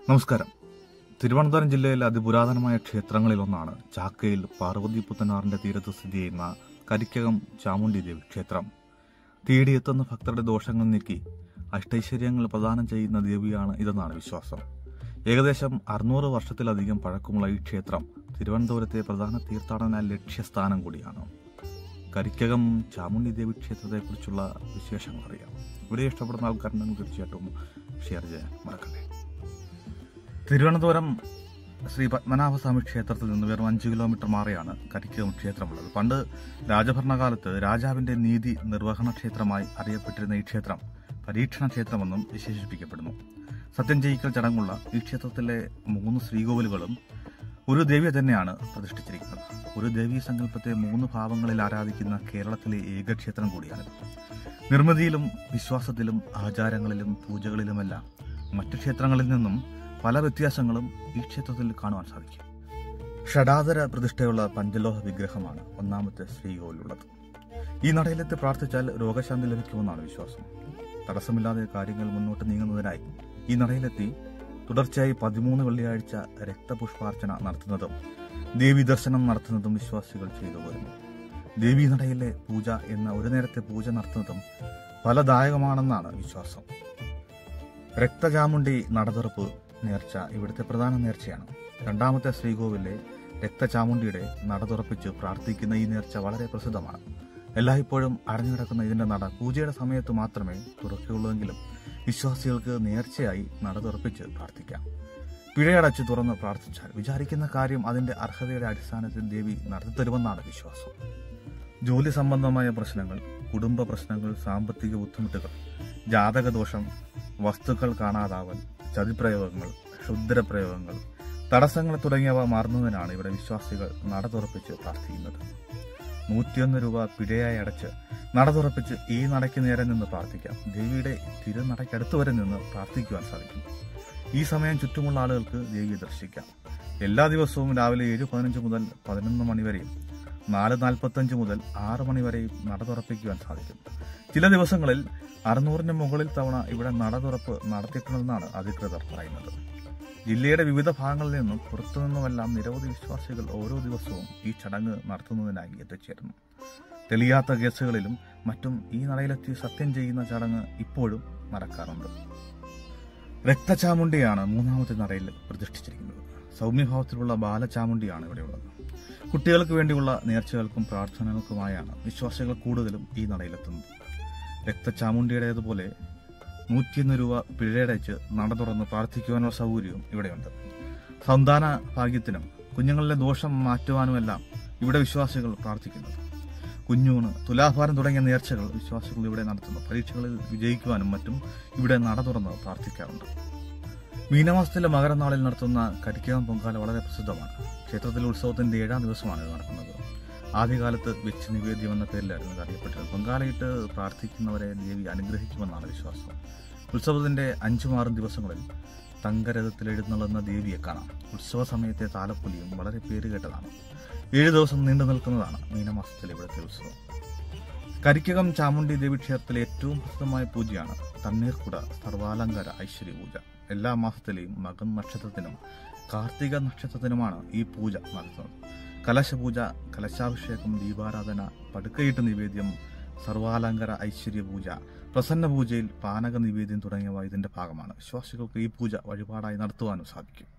നമസ്കാരം തിരുവനന്തപുരം ജില്ലയിലെ അതിപുരാതനമായ ക്ഷേത്രങ്ങളിലൊന്നാണ് ചാക്കയിൽ പാർവതി പുത്തനാറിന്റെ തീരത്ത് സ്ഥിതി ചെയ്യുന്ന കരിക്കകം ചാമുണ്ഡി ദേവി ക്ഷേത്രം തേടിയെത്തുന്ന ഭക്തരുടെ ദോഷങ്ങൾ നീക്കി അഷ്ടൈശ്വര്യങ്ങൾ പ്രദാനം ചെയ്യുന്ന ദേവിയാണ് ഇതെന്നാണ് വിശ്വാസം ഏകദേശം അറുന്നൂറ് വർഷത്തിലധികം പഴക്കമുള്ള ഈ ക്ഷേത്രം തിരുവനന്തപുരത്തെ പ്രധാന തീർത്ഥാടന ലക്ഷ്യസ്ഥാനം കൂടിയാണ് കരിക്കകം ചാമുണ്ഡി ദേവി ക്ഷേത്രത്തെക്കുറിച്ചുള്ള വിശേഷങ്ങൾ അറിയാം ഇവിടെ ഇഷ്ടപ്പെടുന്ന ആൾക്കാരുണ്ടെങ്കിൽ തീർച്ചയായിട്ടും ഷെയർ ചെയ്യാൻ മറക്കല്ലേ തിരുവനന്തപുരം ശ്രീ പത്മനാഭസ്വാമി ക്ഷേത്രത്തിൽ നിന്ന് വെറും അഞ്ച് കിലോമീറ്റർ മാറിയാണ് കരിക്കകം ക്ഷേത്രമുള്ളത് പണ്ട് രാജഭരണകാലത്ത് രാജാവിന്റെ നീതി നിർവഹണ ക്ഷേത്രമായി അറിയപ്പെട്ടിരുന്ന ഈ ക്ഷേത്രം പരീക്ഷണ ക്ഷേത്രമെന്നും വിശേഷിപ്പിക്കപ്പെടുന്നു സത്യം ചെയ്യിക്കൽ ചടങ്ങുള്ള ഈ ക്ഷേത്രത്തിലെ മൂന്ന് ശ്രീകോവിലുകളും ഒരു ദേവിയെ തന്നെയാണ് പ്രതിഷ്ഠിച്ചിരിക്കുന്നത് ഒരു ദേവീ സങ്കല്പത്തെ മൂന്ന് ഭാവങ്ങളിൽ ആരാധിക്കുന്ന കേരളത്തിലെ ഏക ക്ഷേത്രം കൂടിയാണിത് നിർമ്മിതിയിലും വിശ്വാസത്തിലും ആചാരങ്ങളിലും പൂജകളിലുമെല്ലാം മറ്റു ക്ഷേത്രങ്ങളിൽ നിന്നും പല വ്യത്യാസങ്ങളും ഈ ക്ഷേത്രത്തിൽ കാണുവാൻ സാധിക്കും ഷഡാതര പ്രതിഷ്ഠയുള്ള പഞ്ചലോഹ വിഗ്രഹമാണ് ഒന്നാമത്തെ ശ്രീകോവിലുള്ളത് ഈ നടയിലെത്തി പ്രാർത്ഥിച്ചാൽ രോഗശാന്തി ലഭിക്കുമെന്നാണ് വിശ്വാസം തടസ്സമില്ലാതെ കാര്യങ്ങൾ മുന്നോട്ട് നീങ്ങുന്നതിനായി ഈ നടയിലെത്തി തുടർച്ചയായി പതിമൂന്ന് വെള്ളിയാഴ്ച രക്തപുഷ്പാർച്ചന നടത്തുന്നതും ദേവി ദർശനം നടത്തുന്നതും വിശ്വാസികൾ ചെയ്തു വരുന്നു ദേവി നടയിലെ പൂജ എന്ന ഒരു നേരത്തെ പൂജ നടത്തുന്നതും ഫലദായകമാണെന്നാണ് വിശ്വാസം രക്തചാമുണ്ടി നടതുറപ്പ് നേർച്ച ഇവിടുത്തെ പ്രധാന നേർച്ചയാണ് രണ്ടാമത്തെ ശ്രീകോവിലെ രക്തചാമുണ്ടിയുടെ നട തുറപ്പിച്ച് പ്രാർത്ഥിക്കുന്ന ഈ നേർച്ച വളരെ പ്രസിദ്ധമാണ് എല്ലായ്പ്പോഴും അടഞ്ഞുകിടക്കുന്ന ഇതിന്റെ നട പൂജയുടെ സമയത്ത് മാത്രമേ തുറക്കുകയുള്ളൂവെങ്കിലും വിശ്വാസികൾക്ക് നേർച്ചയായി നട തുറപ്പിച്ച് പ്രാർത്ഥിക്കാം പിഴയടച്ച് തുറന്ന് പ്രാർത്ഥിച്ചാൽ വിചാരിക്കുന്ന കാര്യം അതിന്റെ അർഹതയുടെ അടിസ്ഥാനത്തിൽ ദേവി നടത്തിത്തരുമെന്നാണ് വിശ്വാസം ജോലി സംബന്ധമായ പ്രശ്നങ്ങൾ കുടുംബ പ്രശ്നങ്ങൾ സാമ്പത്തിക ബുദ്ധിമുട്ടുകൾ ജാതകദോഷം വസ്തുക്കൾ കാണാതാവൽ ചതിപ്രയോഗങ്ങൾ ക്ഷുദ്രപ്രയോഗങ്ങൾ തടസ്സങ്ങൾ തുടങ്ങിയവ മാറുന്നതിനാണ് ഇവിടെ വിശ്വാസികൾ നട തുറപ്പിച്ച് പ്രാർത്ഥിക്കുന്നത് നൂറ്റിയൊന്ന് രൂപ പിഴയായി അടച്ച് നട തുറപ്പിച്ച് ഈ നടയ്ക്ക് നേരെ നിന്ന് പ്രാർത്ഥിക്കാം ദേവിയുടെ തിരുനടയ്ക്കടുത്ത് വരെ നിന്ന് പ്രാർത്ഥിക്കുവാൻ സാധിക്കും ഈ സമയം ചുറ്റുമുള്ള ആളുകൾക്ക് ദേവിയെ ദർശിക്കാം എല്ലാ ദിവസവും രാവിലെ ഏഴ് പതിനഞ്ച് മുതൽ പതിനൊന്ന് മണി വരെയും നാല് നാൽപ്പത്തഞ്ച് മുതൽ ആറ് മണി വരെയും നട തുറപ്പിക്കുവാൻ സാധിക്കും ചില ദിവസങ്ങളിൽ അറുന്നൂറിന് മുകളിൽ തവണ ഇവിടെ നട തുറപ്പ് നടത്തിയിട്ടുണ്ടെന്നാണ് അധികൃതർ പറയുന്നത് ജില്ലയുടെ വിവിധ ഭാഗങ്ങളിൽ നിന്നും പുറത്തുനിന്നുമെല്ലാം നിരവധി വിശ്വാസികൾ ഓരോ ദിവസവും ഈ ചടങ്ങ് നടത്തുന്നതിനായി എത്തിച്ചേരുന്നു തെളിയാത്ത കേസുകളിലും മറ്റും ഈ നടയിലെത്തി സത്യം ചെയ്യുന്ന ചടങ്ങ് ഇപ്പോഴും നടക്കാറുണ്ട് രക്തചാമുണ്ടിയാണ് മൂന്നാമത്തെ നടയിൽ പ്രതിഷ്ഠിച്ചിരിക്കുന്നത് സൗമ്യഭാവത്തിലുള്ള ബാലചാമുണ്ടിയാണ് ഇവിടെയുള്ളത് കുട്ടികൾക്ക് വേണ്ടിയുള്ള നേർച്ചകൾക്കും പ്രാർത്ഥനകൾക്കുമായാണ് വിശ്വാസികൾ കൂടുതലും ഈ നടയിലെത്തുന്നത് രക്തചാമുണ്ടിയുടേതുപോലെ നൂറ്റിയൊന്ന് രൂപ പിഴയടച്ച് നട തുറന്ന് പ്രാർത്ഥിക്കുവാനുള്ള സൗകര്യവും ഇവിടെയുണ്ട് സന്താന ഭാഗ്യത്തിനും കുഞ്ഞുങ്ങളിലെ ദോഷം മാറ്റുവാനുമെല്ലാം ഇവിടെ വിശ്വാസികൾ പ്രാർത്ഥിക്കുന്നത് കുഞ്ഞൂണ് തുലാഭാരം തുടങ്ങിയ നേർച്ചകൾ വിശ്വാസികൾ ഇവിടെ നടത്തുന്നു പരീക്ഷകളിൽ വിജയിക്കുവാനും മറ്റും ഇവിടെ നട തുറന്ന് പ്രാർത്ഥിക്കാറുണ്ട് മീനമാസത്തിലെ മകരനാളിൽ നടത്തുന്ന കരിക്കകം പൊങ്കാല വളരെ പ്രസിദ്ധമാണ് ക്ഷേത്രത്തിലെ ഉത്സവത്തിന്റെ ഏഴാം ദിവസമാണ് ഇത് നടക്കുന്നത് ആദ്യകാലത്ത് വെച്ച് നിവേദ്യം എന്ന പേരിലായിരുന്നു ഇത് അറിയപ്പെട്ടത് പൊങ്കാലയിട്ട് പ്രാർത്ഥിക്കുന്നവരെ ദേവി അനുഗ്രഹിക്കുമെന്നാണ് വിശ്വാസം ഉത്സവത്തിന്റെ അഞ്ചും ആറും ദിവസങ്ങളിൽ തങ്കരഥത്തിൽ എഴുന്നള്ളുന്ന ദേവിയെ കാണാം ഉത്സവ സമയത്തെ താലപ്പൊലിയും വളരെ പേരുകേട്ടതാണ് ഏഴ് ദിവസം നീണ്ടു നിൽക്കുന്നതാണ് മീനമാസത്തിലെ ഇവിടുത്തെ ഉത്സവം കരിക്കകം ചാമുണ്ഡി ദേവി ക്ഷേത്രത്തിലെ ഏറ്റവും പ്രസിദ്ധമായ പൂജയാണ് തണ്ണീർക്കുട സർവാലങ്കാര ഐശ്വര്യ പൂജ എല്ലാ മാസത്തിലെയും മകൻ നക്ഷത്രത്തിനും കാർത്തിക നക്ഷത്രത്തിനുമാണ് ഈ പൂജ നടത്തുന്നത് കലശപൂജ കലശാഭിഷേകം ദീപാരാധന പടുക്കയിട്ട് നിവേദ്യം സർവാലങ്കാര ഐശ്വര്യ പൂജ പ്രസന്ന പൂജയിൽ പാനക നിവേദ്യം തുടങ്ങിയവ ഇതിന്റെ ഭാഗമാണ് വിശ്വാസികൾക്ക് ഈ പൂജ വഴിപാടായി നടത്തുവാനും സാധിക്കും